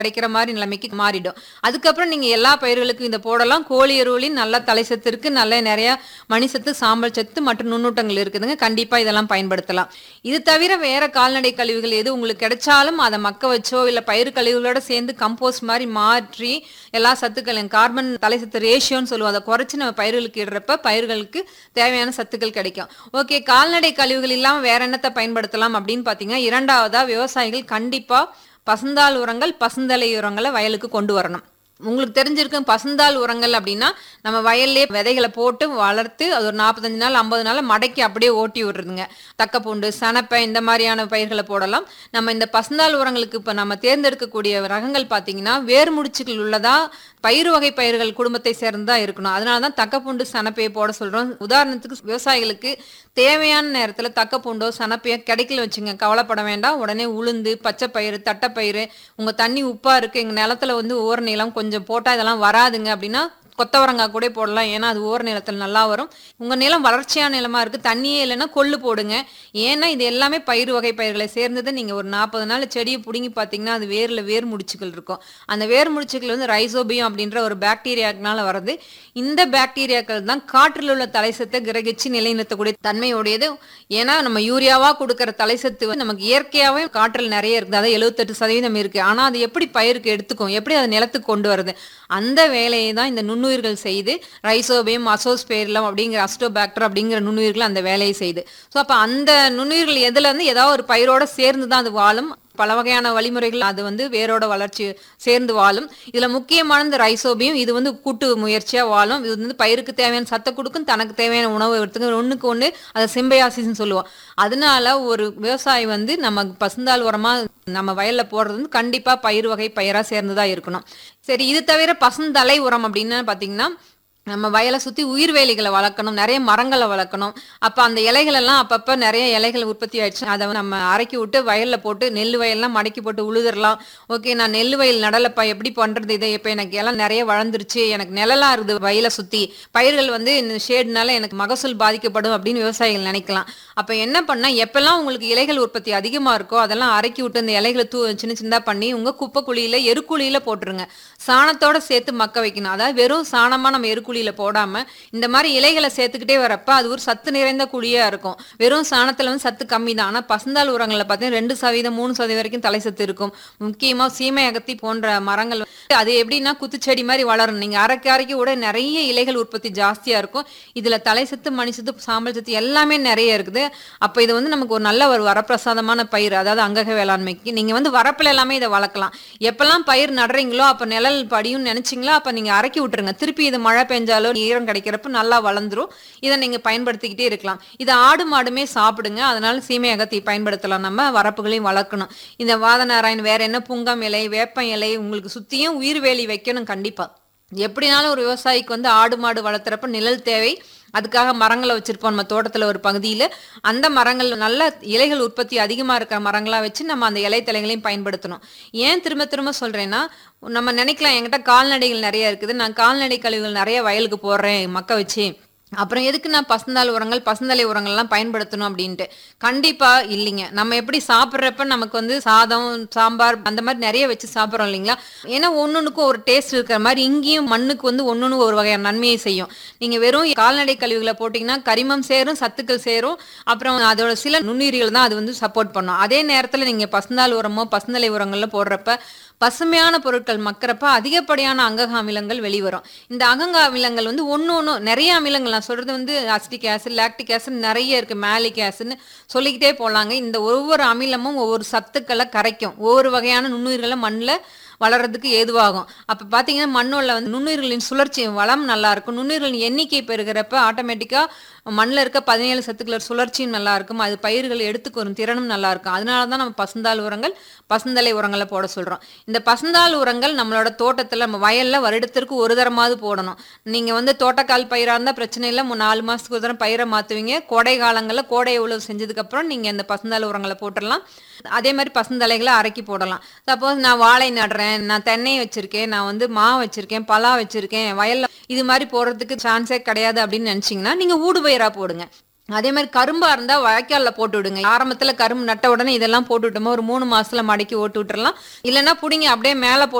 கிடைக்கிற மாதிரி நிலைமைக்கு மாறிடும் அதுக்கப்புறம் நீங்க எல்லா பயிர்களுக்கும் இதை போடலாம் கோழி எருவுலையும் நல்ல தலை சத்து இருக்கு நல்ல நிறைய மணிசத்து சாம்பல் சத்து மற்றும் நுண்ணூட்டங்கள் இருக்குதுங்க கண்டிப்பா இதெல்லாம் பயன்படுத்தலாம் இது தவிர வேற கால்நடை கழிவுகள் எது உங்களுக்கு கிடைச்சாலும் அதை மக்க வச்சோ இல்ல பயிர் கழிவுகளோட சேர்ந்து கம்போஸ்ட் மாதிரி மாற்றி எல்லா சத்துக்களையும் கார்பன் தலை சத்து ரேஷியோன்னு சொல்லுவோம் அதை குறைச்சு நம்ம பயிர்களுக்கு இடுறப்ப பயிர்களுக்கு தேவையான சத்துக்கள் கிடைக்கும் ஓகே கால்நடை கழிவுகள் இல்லாம வேற என்னத்தை பயன்படுத்தலாம் அப்படின்னு பாத்தீங்கன்னா இரண்டாவதா விவசாயிகள் கண்டிப்பா பசுந்தாள் உரங்கள் பசுந்தலை உரங்களை வயலுக்கு கொண்டு வரணும் உங்களுக்கு தெரிஞ்சிருக்கும் பசுந்தாள் உரங்கள் அப்படின்னா நம்ம வயல்லே விதைகளை போட்டு வளர்த்து அது ஒரு நாற்பத்தஞ்சு நாள் ஐம்பது நாள் மடக்கி அப்படியே ஓட்டி விடுறதுங்க தக்கப்பூண்டு சனப்பை இந்த மாதிரியான பயிர்களை போடலாம் நம்ம இந்த பசுந்தாள் உரங்களுக்கு இப்போ நம்ம தேர்ந்தெடுக்கக்கூடிய ரகங்கள் பார்த்தீங்கன்னா வேர் முடிச்சுகள் உள்ளதா பயிர் வகை பயிர்கள் குடும்பத்தை சேர்ந்ததா இருக்கணும் அதனால தான் தக்கப்பூண்டு சனப்பையை போட சொல்றோம் உதாரணத்துக்கு விவசாயிகளுக்கு தேவையான நேரத்தில் தக்கப்பூண்டோ சனப்பையோ கிடைக்கல வச்சுங்க கவலைப்பட வேண்டாம் உடனே உளுந்து பச்சை பயிறு தட்டைப்பயிறு உங்க தண்ணி உப்பா இருக்கு எங்க நிலத்துல வந்து ஓர நிலம் கொஞ்சம் போட்டா இதெல்லாம் வராதுங்க அப்படின்னா கொத்தவரங்காய் கூட போடலாம் ஏன்னா அது ஓர நிலத்தில் நல்லா வரும் உங்க நிலம் வறட்சியான நிலமா இருக்கு தண்ணியே இல்லைன்னா கொள்ளு போடுங்க ஏன்னா இது எல்லாமே பயிர் வகை பயிர்களை சேர்ந்தது நீங்க ஒரு நாற்பது நாள் செடியை பிடுங்கி பார்த்தீங்கன்னா அது வேர்ல வேர் முடிச்சுகள் இருக்கும் அந்த வேர் முடிச்சுகள் வந்து ரைசோபியம் அப்படின்ற ஒரு பாக்டீரியாக்கனால வருது இந்த பாக்டீரியாக்கள் தான் காற்றில் உள்ள தலைசத்தை கிரகிச்சு நிலைநிறுத்தக்கூடிய தன்மையுடையது ஏன்னா நம்ம யூரியாவா கொடுக்கிற தலைசத்து வந்து நமக்கு இயற்கையாவே காற்றில் நிறைய இருக்குது அதாவது எழுபத்தெட்டு சதவீதம் இருக்கு ஆனா அது எப்படி பயிருக்கு எடுத்துக்கும் எப்படி அது நிலத்துக்கு கொண்டு வருது அந்த வேலையை தான் இந்த நுண்ணுயிர்கள் செய்து ரைசோபியம் அசோஸ்பேரிலம் அப்படிங்கிற அஸ்டோபாக்டர் அப்படிங்கிற நுண்ணுயிர்கள் அந்த வேலையை செய்யுது ஸோ அப்போ அந்த நுண்ணுயிர்கள் எதுல இருந்து ஏதாவது ஒரு பயிரோட சேர்ந்து தான் அது வாழும் பல வகையான வழிமுறைகள் அது வந்து வேரோட வளர்ச்சி சேர்ந்து வாழும் இதுல முக்கியமானது ரைசோபியம் இது வந்து கூட்டு முயற்சியா வாழும் இது வந்து பயிருக்கு தேவையான சத்தை கொடுக்கும் தனக்கு தேவையான உணவு எடுத்துக்கும் ஒண்ணுக்கு ஒண்ணு அதை சிம்பயாசிஸ்ன்னு சொல்லுவோம் அதனால ஒரு விவசாயி வந்து நம்ம பசுந்தாள் உரமா நம்ம வயல்ல போடுறது வந்து கண்டிப்பா பயிர் வகை பயிரா சேர்ந்ததா இருக்கணும் சரி இது தவிர பசுந்தலை உரம் அப்படின்னு பாத்தீங்கன்னா நம்ம வயலை சுற்றி உயிர்வேலிகளை வளர்க்கணும் நிறைய மரங்களை வளர்க்கணும் அப்போ அந்த இலைகள் எல்லாம் அப்பப்போ நிறைய இலைகள் உற்பத்தி ஆயிடுச்சு அதை நம்ம அரைக்கி விட்டு வயலில் போட்டு நெல் வயல்லாம் மடக்கி போட்டு உழுதுறலாம் ஓகே நான் நெல் வயல் நடலப்பா எப்படி பண்ணுறது இதை இப்போ எனக்கு இலம் நிறைய வளர்ந்துருச்சு எனக்கு நிழலாக இருக்குது வயலை சுற்றி பயிர்கள் வந்து இந்த ஷேடுனால எனக்கு மகசூல் பாதிக்கப்படும் அப்படின்னு விவசாயிகள் நினைக்கலாம் அப்போ என்ன பண்ணால் எப்பெல்லாம் உங்களுக்கு இலைகள் உற்பத்தி அதிகமாக இருக்கோ அதெல்லாம் அரைக்கி விட்டு இந்த இலைகளை தூ சின்ன சின்னதாக பண்ணி உங்கள் குப்பை குழியில் எருக்குழியில் போட்டுருங்க சாணத்தோட சேர்த்து மக்க வைக்கணும் அதாவது வெறும் சாணமாக நம்ம எருக்குழியில் போடாமல் இந்த மாதிரி இலைகளை சேர்த்துக்கிட்டே வரப்ப அது ஒரு சத்து நிறைந்த குழியாக இருக்கும் வெறும் சாணத்தில் வந்து சத்து கம்மி தான் ஆனால் பசுந்தாள் உரங்களில் பார்த்தீங்கன்னா ரெண்டு சதவீதம் மூணு சதவீதம் வரைக்கும் தலை சத்து இருக்கும் முக்கியமாக சீமை அகத்தி போன்ற மரங்கள் வந்து அது எப்படின்னா குத்துச்செடி மாதிரி வளரும் நீங்கள் அரைக்க அரைக்க கூட நிறைய இலைகள் உற்பத்தி ஜாஸ்தியாக இருக்கும் இதில் தலை சத்து மணி சத்து சாம்பல் சத்து எல்லாமே நிறைய இருக்குது அப்போ இது வந்து நமக்கு ஒரு நல்ல ஒரு வரப்பிரசாதமான பயிர் அதாவது அங்கக வேளாண்மைக்கு நீங்கள் வந்து வரப்பில் எல்லாமே இதை வளர்க்கலாம் எப்பெல்லாம் பயிர் நடுறீங்களோ அப்போ நிழல் படியும் நினைச்சீங்களோ அப்போ நீங்கள் அரைக்கி விட்டுருங்க திருப்பி இது மழை பெஞ்சாலோ ஈரம் கிடைக்கிறப்ப நல்லா வளர்ந்துரும் இதை நீங்கள் பயன்படுத்திக்கிட்டே இருக்கலாம் இதை ஆடு மாடுமே சாப்பிடுங்க அதனால சீமை அகத்தி பயன்படுத்தலாம் நம்ம வரப்புகளையும் வளர்க்கணும் இந்த வாதநாராயண் வேற என்ன புங்கம் இலை வேப்ப இலை உங்களுக்கு சுற்றியும் உயிர்வேலி வைக்கணும் கண்டிப்பாக எப்படினாலும் ஒரு விவசாயிக்கு வந்து ஆடு மாடு வளர்த்துறப்ப நிழல் தேவை அதுக்காக மரங்களை வச்சிருப்போம் நம்ம தோட்டத்தில் ஒரு பகுதியில் அந்த மரங்கள் நல்ல இலைகள் உற்பத்தி அதிகமாக இருக்கிற மரங்களாக வச்சு நம்ம அந்த இலை தலைகளையும் பயன்படுத்தணும் ஏன் திரும்ப திரும்ப சொல்கிறேன்னா நம்ம நினைக்கலாம் என்கிட்ட கால்நடைகள் நிறைய இருக்குது நான் கால்நடை கழிவுகள் நிறைய வயலுக்கு போடுறேன் மக்க வச்சு அப்புறம் எதுக்கு நான் பசுந்தாள் உரங்கள் பசுந்தலை உரங்கள்லாம் பயன்படுத்தணும் அப்படின்ட்டு கண்டிப்பா இல்லைங்க நம்ம எப்படி சாப்பிட்றப்ப நமக்கு வந்து சாதம் சாம்பார் அந்த மாதிரி நிறைய வச்சு சாப்பிட்றோம் இல்லைங்களா ஏன்னா ஒன்னொன்றுக்கும் ஒரு டேஸ்ட் இருக்கிற மாதிரி இங்கேயும் மண்ணுக்கு வந்து ஒன்னொன்று ஒரு வகையான நன்மையை செய்யும் நீங்க வெறும் கால்நடை கழிவுகளை போட்டிங்கன்னா கரிமம் சேரும் சத்துக்கள் சேரும் அப்புறம் அதோட சில நுண்ணுயிரிகள் தான் அது வந்து சப்போர்ட் பண்ணும் அதே நேரத்தில் நீங்க பசுந்தாள் உரமோ பசுந்தலை உரங்கள்ல போடுறப்ப பசுமையான பொருட்கள் மக்கிறப்ப அதிகப்படியான அங்கக அமிலங்கள் வெளிவரும் இந்த அகங்க அமிலங்கள் வந்து ஒன்று ஒன்று நிறைய அமிலங்கள் நான் சொல்றது வந்து அசிட்டிக் ஆசிட் லாக்டிக் ஆசிட் நிறைய இருக்கு மேலிக் ஆசிட்னு சொல்லிக்கிட்டே போலாங்க இந்த ஒவ்வொரு அமிலமும் ஒவ்வொரு சத்துக்களை கரைக்கும் ஒவ்வொரு வகையான நுண்ணுயிர்களை மண்ணில் வளர்றதுக்கு ஏதுவாகும் அப்போ பார்த்தீங்கன்னா மண்ணுள்ள வந்து நுண்ணுயிர்களின் சுழற்சி வளம் நல்லா இருக்கும் நுண்ணுயிர்களின் எண்ணிக்கை பெருகிறப்ப ஆட்டோமேட்டிக்காக மண்ணில் இருக்க பதினேழு சத்துக்கள சுழற்சியும் நல்லா இருக்கும் அது பயிர்கள் எடுத்துக்கொரும் திறனும் நல்லா இருக்கும் அதனால தான் நம்ம பசுந்தாள் உரங்கள் பசுந்தலை உரங்களை போட சொல்கிறோம் இந்த பசுந்தாள் உரங்கள் நம்மளோட தோட்டத்தில் நம்ம வயலில் வருடத்திற்கு ஒரு தரமாவது போடணும் நீங்கள் வந்து தோட்டக்கால் பயிராக இருந்தால் பிரச்சனை இல்லை மூணு நாலு மாதத்துக்கு ஒரு தரம் பயிரை மாற்றுவீங்க கோடை காலங்களில் கோடை உழவு செஞ்சதுக்கப்புறம் நீங்கள் இந்த பசுந்தாள் உரங்களை போட்டுடலாம் அதே மாதிரி பசுந்தலைகளை அரைக்கி போடலாம் சப்போஸ் நான் வாழை நடுறேன் நான் தென்னை வச்சிருக்கேன் நான் வந்து மா வச்சிருக்கேன் பலா வச்சிருக்கேன் வயல்ல இது மாதிரி போடுறதுக்கு சான்ஸே கிடையாது அப்படின்னு நினைச்சீங்கன்னா நீங்க ஊடு பயிரா போடுங்க அதே மாதிரி கரும்பா இருந்தா வாய்க்கால்ல போட்டு விடுங்க ஆரம்பத்துல கரும்பு நட்ட உடனே இதெல்லாம் போட்டு விட்டோமா ஒரு மூணு மாசத்துல மடக்கி ஓட்டு விட்டுறலாம் இல்லைன்னா புடிங்க அப்படியே மேல